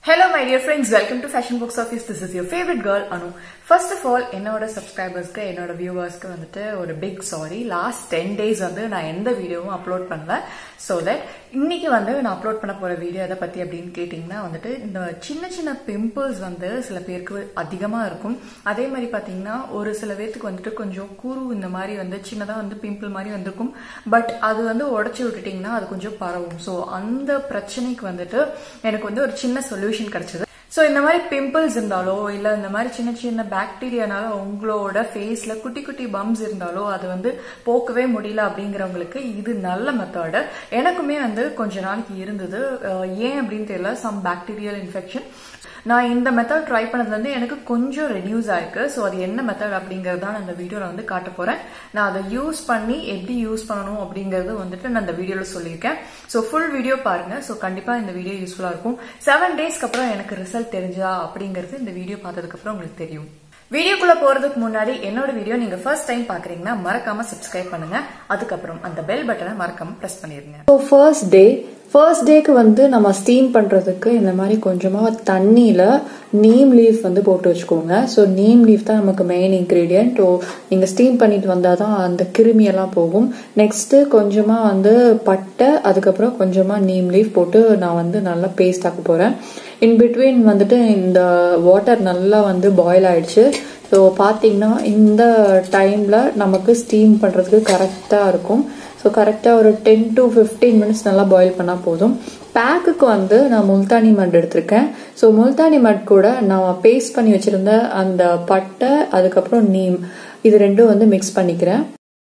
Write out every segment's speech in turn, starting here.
Hello my dear friends, welcome to Fashion Books Office. This is your favorite girl Anu. First of all என்னோட சப்ஸ்கிரைபர்ஸ்க்கு என்னோட வியூவர்ஸ்க்கு வந்துட்டு ஒரு big sorry last ten days வந்து நான் எந்த வீடியோவும் அப்லோட் பண்ணல ஸோ தட் இன்னைக்கு வந்து நான் அப்லோட் பண்ண போற வீடியோ எதை பத்தி அப்படின்னு கேட்டிங்கன்னா வந்துட்டு இந்த சின்ன சின்ன பிம்பிள்ஸ் வந்து சில பேருக்கு அதிகமாக இருக்கும் அதே மாதிரி பார்த்தீங்கன்னா ஒரு சில பேர்த்துக்கு வந்துட்டு கொஞ்சம் குரு இந்த மாதிரி வந்து சின்னதாக வந்து பிம்பிள் மாதிரி வந்திருக்கும் பட் அது வந்து உடச்சி விட்டுட்டிங்கன்னா அது கொஞ்சம் பரவும் ஸோ அந்த பிரச்சனைக்கு வந்துட்டு எனக்கு வந்து ஒரு சின்ன சொல்யூஷன் கிடைச்சது ஸோ இந்த மாதிரி பிம்பிள்ஸ் இருந்தாலோ இல்லை இந்த மாதிரி சின்ன சின்ன பாக்டீரியானால உங்களோட ஃபேஸில் குட்டி குட்டி பம்ஸ் இருந்தாலோ அது வந்து போக்கவே முடியல அப்படிங்கிறவங்களுக்கு இது நல்ல மெத்தடு எனக்குமே வந்து கொஞ்ச நாளைக்கு இருந்தது அஹ் ஏன் அப்படின்னு தெரியல சம் பாக்டீரியல் இன்ஃபெக்ஷன் நான் இந்த மெத்தட் ட்ரை பண்ணதுல இருந்து எனக்கு கொஞ்சம் ரெடியூஸ் ஆயிருக்கு ஸோ அது என்ன மெத்தட் அப்படிங்கறது தான் நான் இந்த வீடியோல வந்து காட்ட போறேன் நான் அதை யூஸ் பண்ணி எப்படி யூஸ் பண்ணணும் அப்படிங்கறது வந்துட்டு நான் இந்த வீடியோல சொல்லியிருக்கேன் ஸோ ஃபுல் வீடியோ பாருங்க ஸோ கண்டிப்பா இந்த வீடியோ யூஸ்ஃபுல்லா இருக்கும் செவன் டேஸ்க்கு அப்புறம் எனக்கு ரிசல்ட் தெரிஞ்சா அப்படிங்கிறது இந்த வீடியோ பார்த்ததுக்கு அப்புறம் உங்களுக்கு தெரியும் வீடியோக்குள்ள போறதுக்கு முன்னாடி என்னோட வீடியோ நீங்க ஃபர்ஸ்ட் டைம் பாக்குறீங்கன்னா மறக்காம சப்ஸ்கிரைப் பண்ணுங்க அதுக்கப்புறம் அந்த பெல் பட்டனை மறக்காம பிரஸ் பண்ணிருங்க ஸோ ஃபர்ஸ்ட் டே ஃபர்ஸ்ட் டேக்கு வந்து நம்ம ஸ்டீம் பண்ணுறதுக்கு இந்த மாதிரி கொஞ்சமாக தண்ணியில் நீம் லீஃப் வந்து போட்டு வச்சுக்கோங்க ஸோ நீம் லீஃப் தான் நமக்கு மெயின் இன்க்ரீடியன்ட் ஸோ நீங்கள் ஸ்டீம் பண்ணிட்டு வந்தால் தான் அந்த கிருமியெல்லாம் போகும் நெக்ஸ்ட்டு கொஞ்சமாக வந்து பட்டை அதுக்கப்புறம் கொஞ்சமாக நீம் லீஃப் போட்டு நான் வந்து நல்லா பேஸ்ட் ஆக்க போகிறேன் இன் பிட்வீன் வந்துட்டு இந்த வாட்டர் நல்லா வந்து பாயில் ஆயிடுச்சு ஸோ பார்த்தீங்கன்னா இந்த டைமில் நமக்கு ஸ்டீம் பண்ணுறதுக்கு கரெக்டாக இருக்கும் ஸோ கரெக்டாக ஒரு டென் டு ஃபிஃப்டீன் மினிட்ஸ் நல்லா பாயில் பண்ணால் போதும் பேக்குக்கு வந்து நான் முல்தானி மட் எடுத்திருக்கேன் ஸோ முல்தானி மட் கூட நான் பேஸ்ட் பண்ணி வச்சுருந்த அந்த பட்டை அதுக்கப்புறம் நீம் இது ரெண்டும் வந்து மிக்ஸ் பண்ணிக்கிறேன்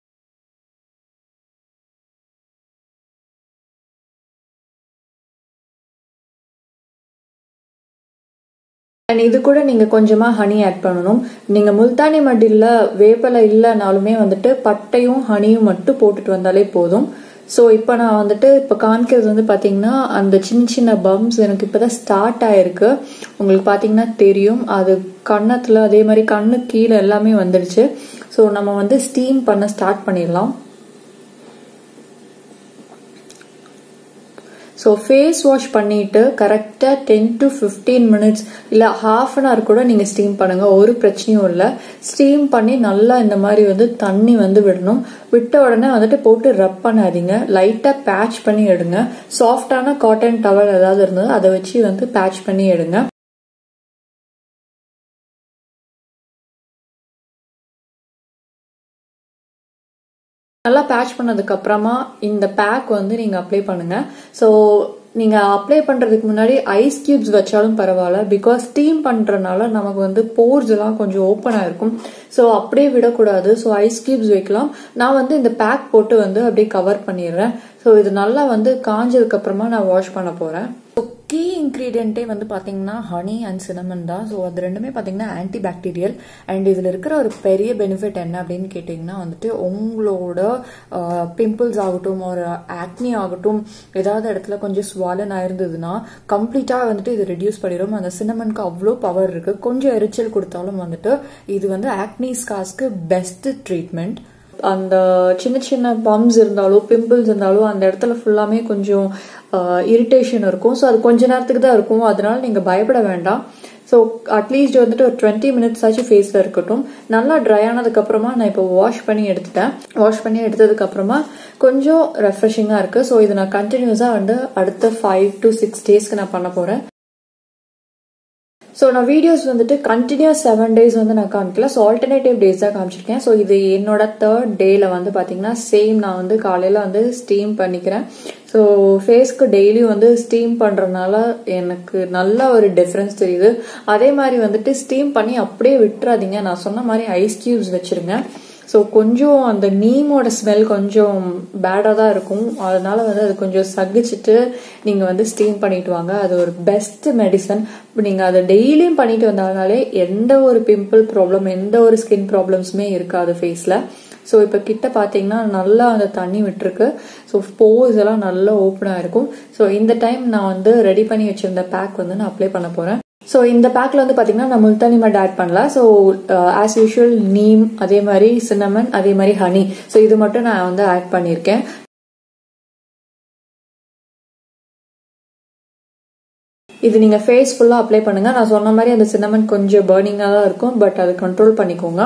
அண்ட் இது கூட நீங்கள் கொஞ்சமாக ஹனி ஆட் பண்ணணும் நீங்கள் முல்தானி மட்டியில் வேப்பலை இல்லைனாலுமே வந்துட்டு பட்டையும் ஹனியும் மட்டும் போட்டுட்டு வந்தாலே போதும் ஸோ இப்போ நான் வந்துட்டு இப்போ காமிக்கிறது வந்து பார்த்தீங்கன்னா அந்த சின்ன சின்ன பம்ஸ் எனக்கு இப்போ தான் ஸ்டார்ட் ஆயிருக்கு உங்களுக்கு பார்த்தீங்கன்னா தெரியும் அது கன்னத்தில் அதே மாதிரி கண்ணு கீழே எல்லாமே வந்துடுச்சு ஸோ நம்ம வந்து ஸ்டீம் பண்ண ஸ்டார்ட் பண்ணிடலாம் ஸோ ஃபேஸ் வாஷ் பண்ணிட்டு கரெக்டாக டென் டு ஃபிஃப்டீன் மினிட்ஸ் இல்லை ஹாஃப் அன் ஹவர் கூட நீங்கள் ஸ்டீம் பண்ணுங்க ஒரு பிரச்சனையும் இல்லை ஸ்டீம் பண்ணி நல்லா இந்த மாதிரி வந்து தண்ணி வந்து விடணும் விட்ட உடனே வந்துட்டு போட்டு ரப் பண்ணாதீங்க லைட்டாக பேட்ச் பண்ணி எடுங்க சாஃப்டான காட்டன் டவல் ஏதாவது இருந்தது அதை வச்சு வந்து பேட்ச் பண்ணி எடுங்க நல்லா பேட்ச் பண்ணதுக்கு அப்புறமா இந்த பேக் வந்து நீங்க அப்ளை பண்ணுங்க ஸோ நீங்க அப்ளை பண்றதுக்கு முன்னாடி ஐஸ் கியூப்ஸ் வச்சாலும் பரவாயில்ல பிகாஸ் ஸ்டீம் பண்றதுனால நமக்கு வந்து போர்ஸ் எல்லாம் கொஞ்சம் ஓப்பன் ஆயிருக்கும் ஸோ அப்படியே விடக்கூடாது ஸோ ஐஸ் கியூப்ஸ் வைக்கலாம் நான் வந்து இந்த பேக் போட்டு வந்து அப்படியே கவர் பண்ணிடுறேன் ஸோ இது நல்லா வந்து காஞ்சதுக்கு அப்புறமா நான் வாஷ் பண்ண போறேன் கீ இன்க்ரீடியண்ட்டே வந்து பார்த்தீங்கன்னா ஹனி அண்ட் சினமன் தான் ஸோ அது ரெண்டுமே பார்த்தீங்கன்னா ஆன்டி பாக்டீரியல் அண்ட் இதில் இருக்கிற ஒரு பெரிய பெனிஃபிட் என்ன அப்படின்னு கேட்டிங்கன்னா வந்துட்டு உங்களோட பிம்பிள்ஸ் ஆகட்டும் ஒரு ஆக்னி ஆகட்டும் ஏதாவது இடத்துல கொஞ்சம் ஸ்வாலன் ஆயிருந்ததுன்னா கம்ப்ளீட்டாக வந்துட்டு இது ரெடியூஸ் பண்ணிடும் அந்த சினமனுக்கு அவ்வளோ பவர் இருக்குது கொஞ்சம் எரிச்சல் கொடுத்தாலும் வந்துட்டு இது வந்து ஆக்னி ஸ்காஸ்க்கு பெஸ்ட் ட்ரீட்மெண்ட் அந்த சின்ன சின்ன பம்ஸ் இருந்தாலோ பிம்பிள்ஸ் இருந்தாலோ அந்த இடத்துல ஃபுல்லாமே கொஞ்சம் இரிட்டேஷன் இருக்கும் ஸோ அது கொஞ்ச நேரத்துக்கு தான் இருக்கும் அதனால நீங்கள் பயப்பட வேண்டாம் ஸோ அட்லீஸ்ட் வந்துட்டு ஒரு டுவெண்ட்டி மினிட்ஸ் ஆச்சு ஃபேஸில் இருக்கட்டும் நல்லா ட்ரை ஆனதுக்கு அப்புறமா நான் இப்போ வாஷ் பண்ணி எடுத்துட்டேன் வாஷ் பண்ணி எடுத்ததுக்கு அப்புறமா கொஞ்சம் ரெஃப்ரெஷிங்காக இருக்கு ஸோ இது நான் கண்டினியூஸாக வந்து அடுத்த ஃபைவ் டு சிக்ஸ் டேஸ்க்கு நான் பண்ண போகிறேன் ஸோ நான் வீடியோஸ் வந்துட்டு கண்டினியூஸ் செவன் டேஸ் வந்து நான் காமிக்கல ஸோ ஆல்டர்னேட்டிவ் டேஸ் தான் காமிச்சிருக்கேன் ஸோ இது என்னோட தேர்ட் டேல வந்து பார்த்தீங்கன்னா சேம் நான் வந்து காலையில் வந்து ஸ்டீம் பண்ணிக்கிறேன் ஸோ ஃபேஸ்க்கு டெய்லியும் வந்து ஸ்டீம் பண்ணுறதுனால எனக்கு நல்ல ஒரு டிஃப்ரென்ஸ் தெரியுது அதே மாதிரி வந்துட்டு ஸ்டீம் பண்ணி அப்படியே விட்டுறாதீங்க நான் சொன்ன மாதிரி ஐஸ் கியூப்ஸ் வச்சிருங்க ஸோ கொஞ்சம் அந்த நீமோட ஸ்மெல் கொஞ்சம் பேடாக தான் இருக்கும் அதனால வந்து அது கொஞ்சம் சகிச்சுட்டு நீங்கள் வந்து ஸ்டீம் பண்ணிட்டு வாங்க அது ஒரு பெஸ்ட் மெடிசன் நீங்கள் அதை டெய்லியும் பண்ணிட்டு வந்தாலே எந்த ஒரு பிம்பிள் ப்ராப்ளம் எந்த ஒரு ஸ்கின் ப்ராப்ளம்ஸுமே இருக்காது ஃபேஸில் ஸோ இப்போ கிட்ட பார்த்தீங்கன்னா நல்லா அந்த தண்ணி விட்டுருக்கு ஸோ போஸ் எல்லாம் நல்லா ஓப்பனாக இருக்கும் ஸோ இந்த டைம் நான் வந்து ரெடி பண்ணி வச்சிருந்த பேக் வந்து நான் அப்ளை பண்ண போகிறேன் ஸோ இந்த பேக்கில் வந்து பார்த்தீங்கன்னா நான் முல்தானி மட் ஆட் பண்ணல ஸோ ஆஸ் யூஷுவல் நீம் அதே மாதிரி சின்னமன் அதே மாதிரி ஹனி ஸோ இது மட்டும் நான் வந்து ஆட் பண்ணியிருக்கேன் இது நீங்க ஃபேஸ் ஃபுல்லா அப்ளை பண்ணுங்க நான் சொன்ன மாதிரி அந்த சின்னமன் கொஞ்சம் பேர்னிங்கா தான் இருக்கும் பட் அது கண்ட்ரோல் பண்ணிக்கோங்க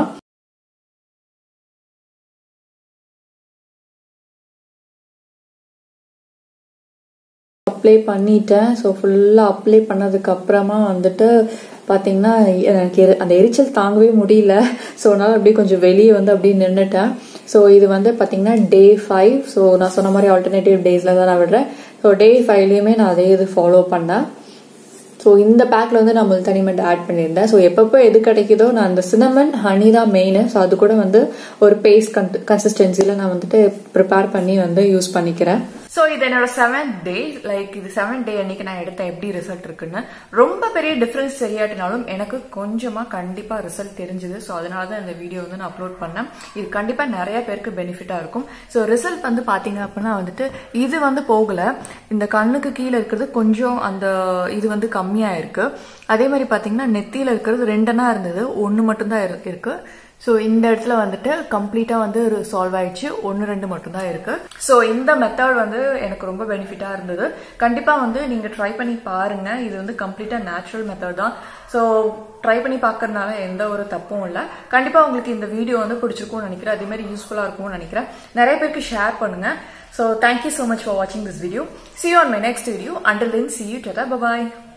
அப்ளை பண்ணிட்டேன் ஸோ ஃபுல்லாக அப்ளை பண்ணதுக்கு அப்புறமா வந்துட்டு பார்த்தீங்கன்னா எனக்கு எரி- அந்த எரிச்சல் தாங்கவே முடியல ஸோ அதனால அப்படியே கொஞ்சம் வெளியே வந்து அப்படியே நின்றுட்டேன் ஸோ இது வந்து பார்த்தீங்கன்னா டே ஃபைவ் ஸோ நான் சொன்ன மாதிரி ஆல்டர்னேட்டிவ் டேஸில் தான் நான் விடுறேன் ஸோ டே ஃபைவ்லேயுமே நான் அதே இது ஃபாலோ பண்ணேன் ஸோ இந்த பேக்கில் வந்து நான் முல்தானிமெண்ட் ஆட் பண்ணியிருந்தேன் ஸோ எப்பப்போ எது கிடைக்குதோ நான் அந்த சினமன் ஹனி தான் மெயின் ஸோ அது கூட வந்து ஒரு பேஸ்ட் கன்சிஸ்டன்சியில் நான் வந்துட்டு ப்ரிப்பேர் பண்ணி வந்து யூஸ் பண்ணிக்கிறேன் ஸோ இது என்னோட செவன்த் டே லைக் இது செவன்த் டே அன்னைக்கு நான் எடுத்த எப்படி ரிசல்ட் இருக்குன்னு ரொம்ப பெரிய டிஃபரன்ஸ் தெரியாட்டினாலும் எனக்கு கொஞ்சமா கண்டிப்பா ரிசல்ட் தெரிஞ்சது ஸோ அதனால தான் இந்த வீடியோ வந்து நான் அப்லோட் பண்ணேன் இது கண்டிப்பா நிறைய பேருக்கு பெனிஃபிட்டா இருக்கும் ஸோ ரிசல்ட் வந்து பாத்தீங்க அப்படின்னா வந்துட்டு இது வந்து போகல இந்த கண்ணுக்கு கீழே இருக்கிறது கொஞ்சம் அந்த இது வந்து கம்மியா இருக்கு அதே மாதிரி பாத்தீங்கன்னா நெத்தியில இருக்கிறது ரெண்டனா இருந்தது ஒன்னு மட்டும்தான் இரு- இருக்கு ஸோ இந்த இடத்துல வந்துட்டு கம்ப்ளீட்டாக வந்து சால்வ் ஆயிடுச்சு ஒன்று ரெண்டு மட்டும்தான் இருக்கு ஸோ இந்த மெத்தட் வந்து எனக்கு ரொம்ப பெனிஃபிட்டாக இருந்தது கண்டிப்பாக வந்து நீங்கள் ட்ரை பண்ணி பாருங்க இது வந்து கம்ப்ளீட்டாக நேச்சுரல் மெத்தட் தான் ஸோ ட்ரை பண்ணி பார்க்கறதுனால எந்த ஒரு தப்பும் இல்லை கண்டிப்பாக உங்களுக்கு இந்த வீடியோ வந்து பிடிச்சிருக்கும்னு நினைக்கிறேன் அதே மாதிரி யூஸ்ஃபுல்லாக இருக்கும்னு நினைக்கிறேன் நிறைய பேருக்கு ஷேர் பண்ணுங்க so thank you so much for வாட்சிங் this video see you on my next video until then see you tata bye bye